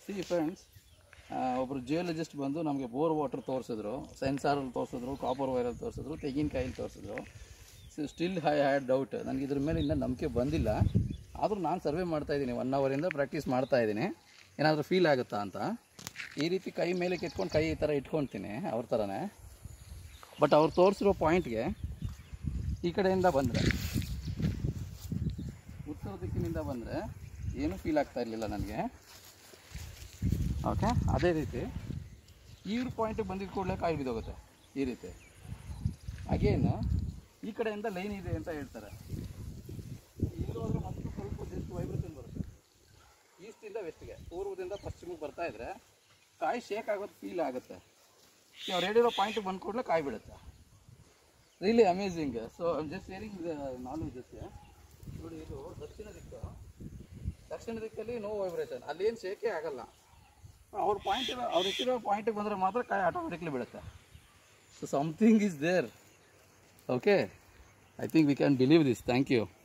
C friends ಒಬ್ಬರು geologist ಬಂದು ನಮಗೆ ಬೋರ್ ವಾಟರ್ ತೋರಿಸಿದ್ರು ಸೆನ್ಸಾರಲ್ಲಿ ತೋರಿಸಿದ್ರು ಕಾಪರ್ ವೈರಲ್ಲಿ ತೋರಿಸಿದ್ರು ತೆಂಗಿನಕಾಯಲ್ಲಿ ತೋರಿಸಿದ್ರು so still I had doubt ನನಗೆ ಇದ್ರ ಮೇಲೆ ಇನ್ನೂ ನಂಬಿಕೆ ಬಂದಿಲ್ಲ ಆದರೂ ನಾನು ಸರ್ವೆ ಮಾಡ್ತಾ ಇದ್ದೀನಿ ಒನ್ ಅವರಿಂದ ಪ್ರಾಕ್ಟೀಸ್ ಮಾಡ್ತಾ ಇದ್ದೀನಿ ಏನಾದರೂ ಫೀಲ್ ಆಗುತ್ತಾ ಅಂತ ಈ ರೀತಿ ಕೈ ಮೇಲೆ ಕೆತ್ಕೊಂಡು ಕೈ ಈ ಥರ ಇಟ್ಕೊಳ್ತೀನಿ ಅವ್ರ ಥರನೇ ಬಟ್ ಅವ್ರು ತೋರಿಸಿರೋ ಪಾಯಿಂಟ್ಗೆ ಈ ಕಡೆಯಿಂದ ಬಂದರೆ ಉತ್ತರ ದಿಕ್ಕಿನಿಂದ ಬಂದರೆ ಏನೂ ಫೀಲ್ ಆಗ್ತಾ ಇರಲಿಲ್ಲ ನನಗೆ ಓಕೆ ಅದೇ ರೀತಿ ಇವ್ರ ಪಾಯಿಂಟಿಗೆ ಬಂದಿದ್ದ ಕೂಡಲೇ ಕಾಯಿ ಬಿದ್ದೋಗುತ್ತೆ ಈ ರೀತಿ ಅಗೇನು ಈ ಕಡೆಯಿಂದ ಲೈನ್ ಇದೆ ಅಂತ ಹೇಳ್ತಾರೆ ಇಲ್ಲೂ ಹೋದ್ರೆ ಮತ್ತೆ ಸ್ವಲ್ಪ ಜಸ್ಟ್ ವೈಬ್ರೇಷನ್ ಬರುತ್ತೆ ಈಸ್ಟಿಂದ ವೆಸ್ಟ್ಗೆ ಪೂರ್ವದಿಂದ ಪಶ್ಚಿಮಕ್ಕೆ ಬರ್ತಾ ಇದ್ರೆ ಕಾಯಿ ಶೇಕ್ ಆಗೋದು ಫೀಲ್ ಆಗುತ್ತೆ ಅವ್ರು ಹೇಳಿರೋ ಪಾಯಿಂಟಿಗೆ ಬಂದ ಕೂಡಲೇ ಕಾಯಿ ಬಿಡುತ್ತೆ really amazing so I'm just sharing knowledge ಅಷ್ಟೇ ನೋಡಿ ಇದು ದಕ್ಷಿಣ ದಿಕ್ಕು ದಕ್ಷಿಣ ದಿಕ್ಕಲ್ಲಿ ನೋ ವೈಬ್ರೇಷನ್ ಅಲ್ಲಿ ಏನು ಶೇಕೆ ಆಗಲ್ಲ ಅವ್ರ ಪಾಯಿಂಟ್ ಅವ್ರು ಇಟ್ಟಿರೋ ಪಾಯಿಂಟಿಗೆ ಬಂದರೆ ಮಾತ್ರ ಕಾಯಿ ಆಟೋಮೆಟಿಕ್ಲಿ ಬೀಳುತ್ತೆ so something is there okay I think we can believe this thank you